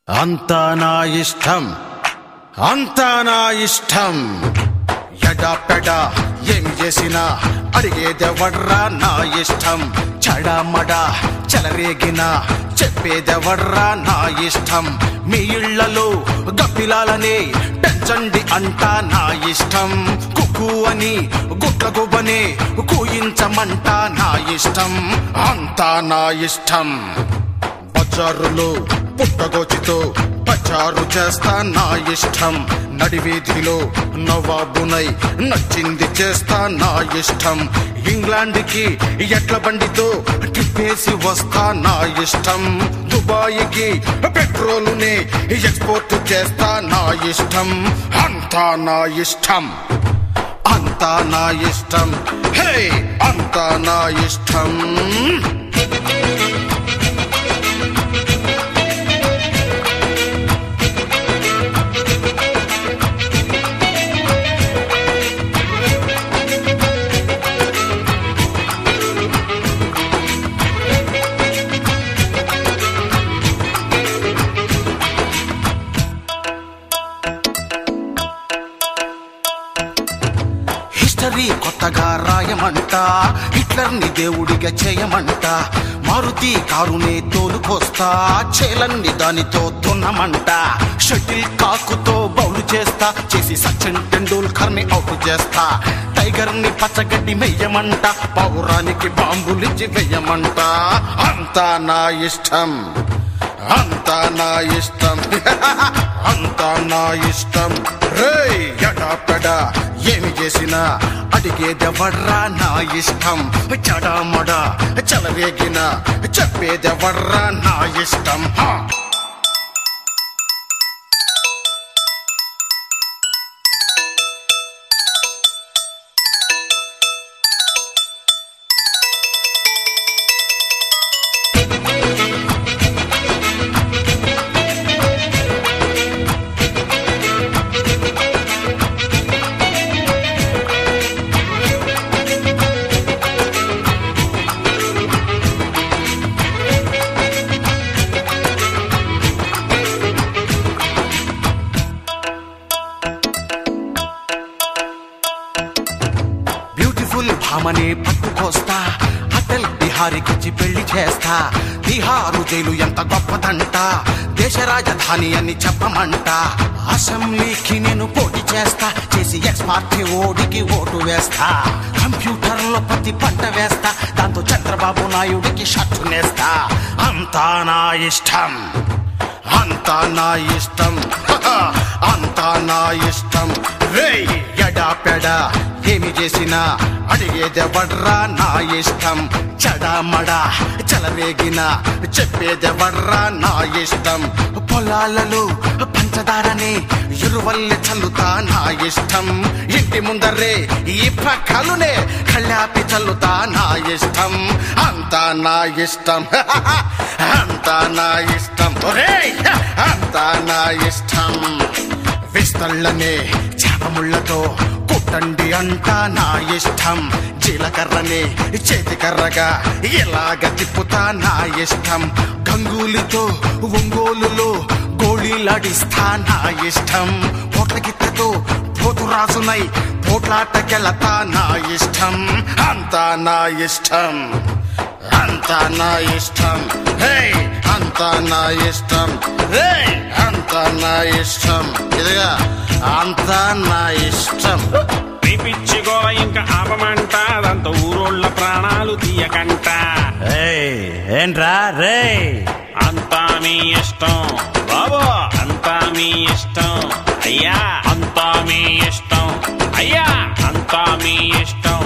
అంతా నా ఇష్టం అంతా నా ఇష్టం ఎడా పెడా ఏం చేసినా అడిగేదెవడ్రా నా ఇష్టం చడమడా చెలరేగిన చెప్పేదెవడ్రా నా ఇష్టం మీ ఇళ్లలో గప్పిలాలనే పెంచండి అంటా నా ఇష్టం కుక్కు అని గుట్ల గుబ్బనే కూయించమంట నా ఇష్టం అంతా నా ఇష్టం బజారులో పుట్టగోచితో పచారు చేస్తా నా ఇష్టం నడివీధిలో నవాబునై నచ్చింది చేస్తా నా ఇష్టం ఇంగ్లాండ్కి ఎట్ల బండితో ట్రిప్పేసి వస్తా నా ఇష్టం దుబాయ్కి పెట్రోలునే ఎక్స్పోర్ట్ చేస్తా నా ఇష్టం అంతా నా ఇష్టం అంతా నా ఇష్టం హే అంతా నా ఇష్టం హిస్టరీ కొత్తగా రాయమంట హిట్లర్ ని దేవుడిగా చేయమంట మారుతి కారునే తోలుకొస్తా చేలన్ని దానితో దున్నమంట షటిల్ కాకుతో బౌలు చేస్తా చేసి సచిన్ టెండూల్కర్ ని అవుట్ చేస్తా టైగర్ ని పచ్చగడ్డి మెయ్యమంట పౌరానికి బాంబులిచ్చి వెయ్యమంట అంతా నా ఇష్టం అంతా నా ఇష్టం అంతా నా ఇష్టం రే ఎడాపెడా ఏమి చేసినా అడిగేదెవర్రా నా ఇష్టం చడామడ చలవేగిన చెప్పేదెవర్రా నా ఇష్టం హా బ్యూటిఫుల్ భామనే పట్టుకొస్తా అటల్ బిహారీకిచ్చి పెళ్లి చేస్తా బీహారు జైలు ఎంత గొప్పదంట దేశ రాజధాని అని చెప్పమంట అసెంబ్లీకి నేను పోటీ చేస్తా చేసి ఎక్స్ పార్టీ ఓడికి ఓటు వేస్తా కంప్యూటర్ లో ప్రతి పంట వేస్తా దాంతో చంద్రబాబు నాయుడికి షర్టు నేస్తా అంతా నా ఇష్టం అంతా నా ఇష్టం హహ, అంతా నా ఇష్టం రే ఎడా పెడా ఏమి చేసినా అడిగేదెవడ్రా నా ఇష్టం చడామడా చలవేగిన చెప్పేదెవడ్రా నా ఇష్టం పొలాలలో పంచదారని ఇరువల్లె చల్లుతా నా ఇష్టం ఇంటి ముందరే ఈ పక్కలునే కళ్ళాపి చల్లుతా నా ఇష్టం అంతా నా ఇష్టం అంతా నా ఇష్టం ఒరేయ్! అంతా నా ఇష్టం విస్తళ్ళనే చేపముళ్ళతో కుట్టండి అంట నా ఇష్టం జీలకర్రనే చేతికర్రగా ఇలాగ తిప్పుతా నా ఇష్టం గంగూలితో ఒంగోలులో గోళీలాడిస్తా నా ఇష్టం పోట్ల గిత్తతో పోతురాజునై పోట్లాటకెళతా నా ఇష్టం అంతా నా ఇష్టం అంతా నా ఇష్టం హే అంతా నా ఇష్టం హే అంతా నా ఇష్టం ఇదిగా అంతా నా ఇష్టం నీ పిచ్చి గోల ఇంకా ఆపమంట అదంత ఊరోళ్ళ ప్రాణాలు తీయకంట ఏంట్రా రే అంతా మీ ఇష్టం బాబు అంతా మీ ఇష్టం అయ్యా అంతా మీ ఇష్టం అయ్యా అంతా మీ ఇష్టం